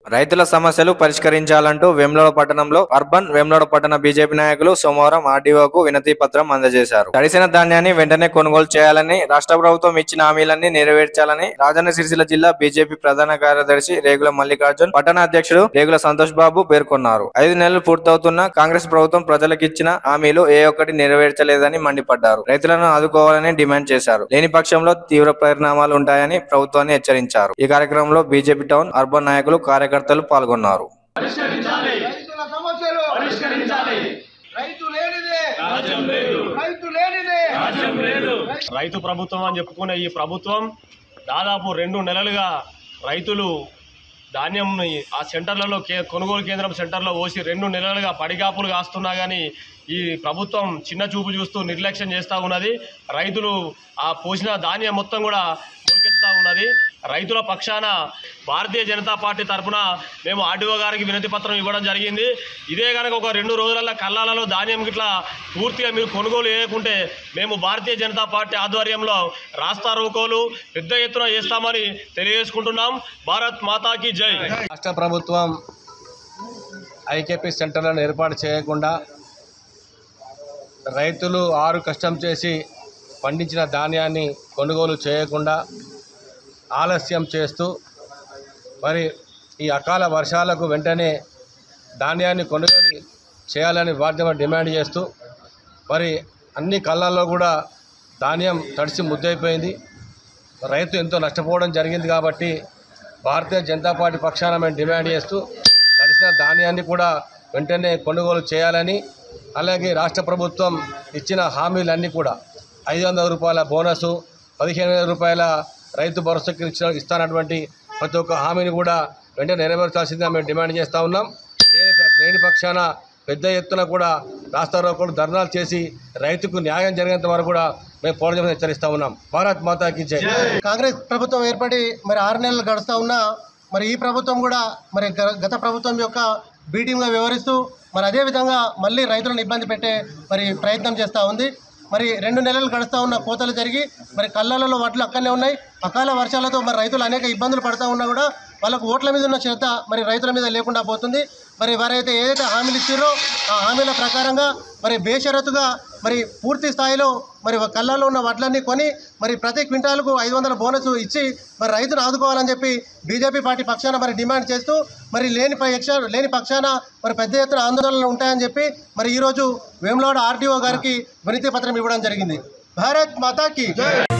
రైతుల సమస్యలు పరిష్కరించాలంటూ వేములవాడ పట్టణంలో అర్బన్ వేములవాడ పట్టణ బీజేపీ నాయకులు సోమవారం ఆర్డీఓకు వినతి పత్రం అందజేశారు తడిసిన ధాన్యాన్ని వెంటనే కొనుగోలు చేయాలని రాష్ట్ర ప్రభుత్వం ఇచ్చిన హామీలన్నీ నెరవేర్చాలని రాజన్న సిరిసిల్ల జిల్లా బీజేపీ ప్రధాన కార్యదర్శి రేగుల మల్లికార్జున్ పట్టణ అధ్యక్షుడు రేగుల సంతోష్ బాబు పేర్కొన్నారు ఐదు నెలలు పూర్తవుతున్న కాంగ్రెస్ ప్రభుత్వం ప్రజలకు ఇచ్చిన హామీలు ఏ ఒక్కటి నెరవేర్చలేదని మండిపడ్డారు రైతులను ఆదుకోవాలని డిమాండ్ చేశారు లేని పక్షంలో తీవ్ర పరిణామాలు ఉంటాయని ప్రభుత్వాన్ని హెచ్చరించారు ఈ కార్యక్రమంలో బీజేపీ టౌన్ అర్బన్ నాయకులు కార్యకర్తలు పాల్గొన్నారు రైతుల సమస్యలు పరిష్కరించాలి రైతు లేనిదే రాజ్యం లేదు రైతు లేనిదే రాజ్యం లేదు రైతు ప్రభుత్వం అని చెప్పుకునే ఈ ప్రభుత్వం దాదాపు రెండు నెలలుగా రైతులు ధాన్యంని ఆ సెంటర్లలో కే కొనుగోలు కేంద్రం సెంటర్లో పోసి రెండు నెలలుగా పడిగాపులు కాస్తున్నా కానీ ఈ ప్రభుత్వం చిన్న చూపు చూస్తూ నిర్లక్ష్యం చేస్తూ ఉన్నది రైతులు ఆ పోసిన ధాన్యం మొత్తం కూడా మొలకెత్తుతా ఉన్నది రైతుల పక్షాన భారతీయ జనతా పార్టీ తరఫున మేము ఆర్డీఓ గారికి వినతి పత్రం ఇవ్వడం జరిగింది ఇదే కనుక ఒక రెండు రోజులలో కల్లాలలో ధాన్యం గిట్లా పూర్తిగా మీరు కొనుగోలు చేయకుంటే మేము భారతీయ జనతా పార్టీ ఆధ్వర్యంలో రాస్తా రోకోలు పెద్ద ఎత్తున చేస్తామని తెలియజేసుకుంటున్నాం భారత్ మాతాకి జై రాష్ట్ర ప్రభుత్వం ఐకేపీ సెంటర్లను ఏర్పాటు చేయకుండా రైతులు ఆరు కష్టం చేసి పండించిన ధాన్యాన్ని కొనుగోలు చేయకుండా ఆలస్యం చేస్తూ మరి ఈ అకాల వర్షాలకు వెంటనే ధాన్యాన్ని కొనుగోలు చేయాలని బాధ్యత డిమాండ్ చేస్తూ మరి అన్ని కళ్ళల్లో కూడా ధాన్యం తడిసి ముద్దైపోయింది రైతు ఎంతో నష్టపోవడం జరిగింది కాబట్టి భారతీయ జనతా పార్టీ పక్షాన మేము డిమాండ్ చేస్తూ తడిసిన ధాన్యాన్ని కూడా వెంటనే కొనుగోలు చేయాలని అలాగే రాష్ట్ర ప్రభుత్వం ఇచ్చిన హామీలన్నీ కూడా ఐదు వందల రూపాయల బోనసు పదిహేను వేల రూపాయల రైతు భరోసాకి ఇచ్చిన ఇస్తానటువంటి ప్రతి ఒక్క హామీని కూడా వెంటనే నెరవేర్చాల్సిందిగా మేము డిమాండ్ చేస్తూ ఉన్నాం లేని లేని పక్షాన పెద్ద ఎత్తున కూడా రాష్ట్ర రోకోలు ధర్నాలు చేసి రైతుకు న్యాయం జరిగేంత వరకు కూడా మేము పోరాటం హెచ్చరిస్తూ ఉన్నాం భారత్ మాతాకి జై కాంగ్రెస్ ప్రభుత్వం ఏర్పడి మరి ఆరు నెలలు గడుస్తూ ఉన్నా మరి ఈ ప్రభుత్వం కూడా మరి గ- గత ప్రభుత్వం యొక్క బీటీంగా వ్యవహరిస్తూ మరి అదేవిధంగా మళ్ళీ రైతులను ఇబ్బంది పెట్టే మరి ప్రయత్నం చేస్తూ ఉంది మరి రెండు నెలలు గడుస్తూ ఉన్న కోతలు జరిగి మరి కళ్ళలలో వడ్లు అక్కడనే ఉన్నాయి అకాల వర్షాలతో మరి రైతులు అనేక ఇబ్బందులు పడుతూ ఉన్నా కూడా వాళ్ళకు ఓట్ల మీద ఉన్న శ్రద్ధ మరి రైతుల మీద లేకుండా పోతుంది మరి వారైతే ఏదైతే హామీలు ఇచ్చారో ఆ హామీల ప్రకారంగా మరి బేషరతుగా మరి పూర్తి స్థాయిలో మరి కళ్ళల్లో ఉన్న వడ్లన్నీ కొని మరి ప్రతి క్వింటాలకు ఐదు వందల బోనస్ ఇచ్చి మరి రైతును ఆదుకోవాలని చెప్పి బీజేపీ పార్టీ పక్షాన మరి డిమాండ్ చేస్తూ మరి లేని పక్ష లేని పక్షాన మరి పెద్ద ఎత్తున ఆందోళనలు ఉంటాయని చెప్పి మరి ఈరోజు వేములవాడ ఆర్టీఓ గారికి వినతి పత్రం ఇవ్వడం జరిగింది భారత్ మాతాకి